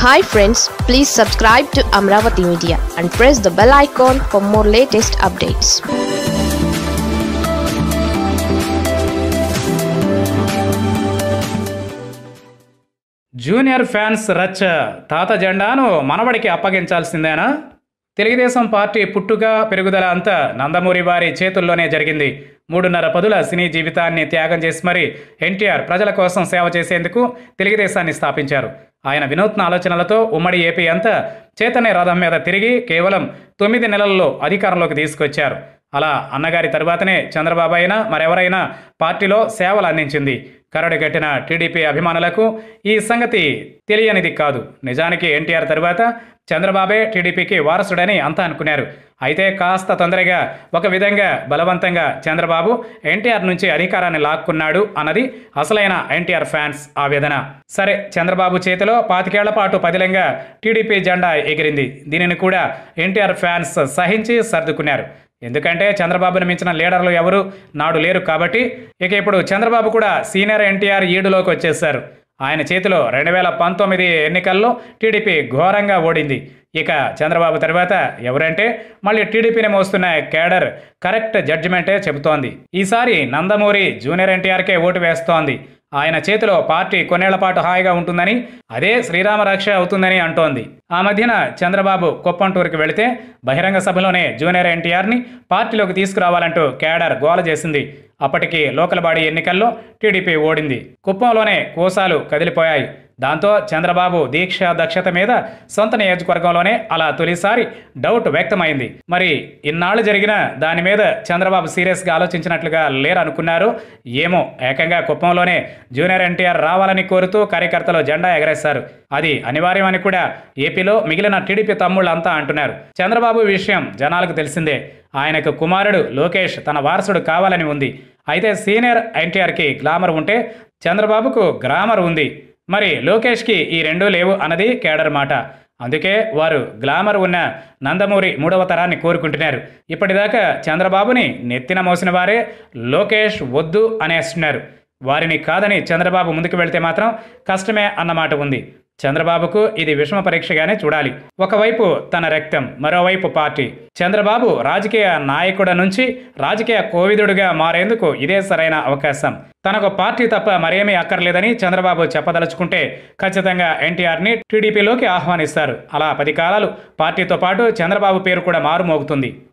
hi friends please subscribe to Amaravati media and press the bell icon for more latest updates junior fans రచ్చ తాత జెండాను మనవడికి అప్పగించాల్సిందేనా Telugu Desam party పుట్టుక పెరుగుదల అంతా నందమూరి వారి చేతుల్లోనే జరిగింది మూడున్నర పదుల సినీ జీవితాన్ని త్యాగం చేసి మరీ ఎన్టీఆర్ ప్రజల కోసం సేవ చేసేందుకు తెలుగుదేశాన్ని స్థాపించారు ఆయన వినూత్న ఆలోచనలతో ఉమ్మడి ఏపీ అంతా చైతన్య రథం మీద తిరిగి కేవలం తొమ్మిది నెలల్లో అధికారంలోకి తీసుకొచ్చారు అలా అన్నగారి తరువాతనే చంద్రబాబు అయినా మరెవరైనా పార్టీలో సేవలు అందించింది కరడు కట్టిన టీడీపీ అభిమానులకు ఈ సంగతి తెలియనిది కాదు నిజానికి ఎన్టీఆర్ తరువాత చంద్రబాబే టీడీపీకి వారసుడని అంతా అనుకున్నారు అయితే కాస్త తొందరగా ఒక విధంగా బలవంతంగా చంద్రబాబు ఎన్టీఆర్ నుంచి అధికారాన్ని లాక్కున్నాడు అన్నది అసలైన ఎన్టీఆర్ ఫ్యాన్స్ ఆవేదన సరే చంద్రబాబు చేతిలో పాతికేళ్ల పాటు పదిలంగా టీడీపీ జెండా ఎగిరింది దీనిని కూడా ఎన్టీఆర్ ఫ్యాన్స్ సహించి సర్దుకున్నారు ఎందుకంటే చంద్రబాబును మించిన లీడర్లు ఎవరు నాడు లేరు కాబట్టి ఇక ఇప్పుడు చంద్రబాబు కూడా సీనియర్ ఎన్టీఆర్ ఈడులోకి వచ్చేశారు ఆయన చేతిలో రెండు వేల పంతొమ్మిది ఎన్నికల్లో టీడీపీ ఘోరంగా ఓడింది ఇక చంద్రబాబు తర్వాత ఎవరంటే మళ్ళీ టీడీపీని మోస్తున్న కేడర్ కరెక్ట్ జడ్జిమెంటే చెబుతోంది ఈసారి నందమూరి జూనియర్ ఎన్టీఆర్కే ఓటు వేస్తోంది ఆయన చేతిలో పార్టీ కొన్నేళ్ల పాటు హాయిగా ఉంటుందని అదే శ్రీరామ రక్ష అవుతుందని అంటోంది ఆ మధ్యన చంద్రబాబు కుప్పం టూర్కి వెళితే బహిరంగ సభలోనే జూనియర్ ఎన్టీఆర్ని పార్టీలోకి తీసుకురావాలంటూ కేడర్ గోల చేసింది అప్పటికి లోకల్ బాడీ ఎన్నికల్లో టీడీపీ ఓడింది కుప్పంలోనే కోసాలు కదిలిపోయాయి దాంతో చంద్రబాబు దీక్ష దక్షత మీద సొంత నియోజకవర్గంలోనే అలా తొలిసారి డౌట్ వ్యక్తమైంది మరి ఇన్నాళ్ళు జరిగిన దాని మీద చంద్రబాబు సీరియస్గా ఆలోచించినట్లుగా లేరనుకున్నారు ఏమో ఏకంగా కుప్పంలోనే జూనియర్ ఎన్టీఆర్ రావాలని కోరుతూ కార్యకర్తలు జెండా ఎగరేశారు అది అనివార్యమని కూడా ఏపీలో మిగిలిన టీడీపీ తమ్ముళ్ళంతా అంటున్నారు చంద్రబాబు విషయం జనాలకు తెలిసిందే ఆయనకు కుమారుడు లోకేష్ తన వారసుడు కావాలని ఉంది అయితే సీనియర్ ఎన్టీఆర్కి గ్లామర్ ఉంటే చంద్రబాబుకు గ్రామర్ ఉంది మరి లోకేష్కి ఈ రెండూ లేవు అన్నది కేడర్ మాట అందుకే వారు గ్లామర్ ఉన్న నందమూరి మూడవ తరాన్ని కోరుకుంటున్నారు ఇప్పటిదాకా చంద్రబాబుని నెత్తిన మోసిన వారే లోకేష్ వద్దు అనేస్తున్నారు వారిని కాదని చంద్రబాబు ముందుకు వెళ్తే మాత్రం కష్టమే అన్నమాట ఉంది చంద్రబాబుకు ఇది విషమ పరీక్షగానే చూడాలి ఒకవైపు తన రక్తం మరోవైపు పార్టీ చంద్రబాబు రాజకీయ నాయకుడు నుంచి రాజకీయ కోవిదుడుగా మారేందుకు ఇదే సరైన అవకాశం తనకు పార్టీ తప్ప మరేమీ అక్కర్లేదని చంద్రబాబు చెప్పదలుచుకుంటే ఖచ్చితంగా ఎన్టీఆర్ని టీడీపీలోకి ఆహ్వానిస్తారు అలా పది కాలాలు పార్టీతో పాటు చంద్రబాబు పేరు కూడా మారుమోగుతుంది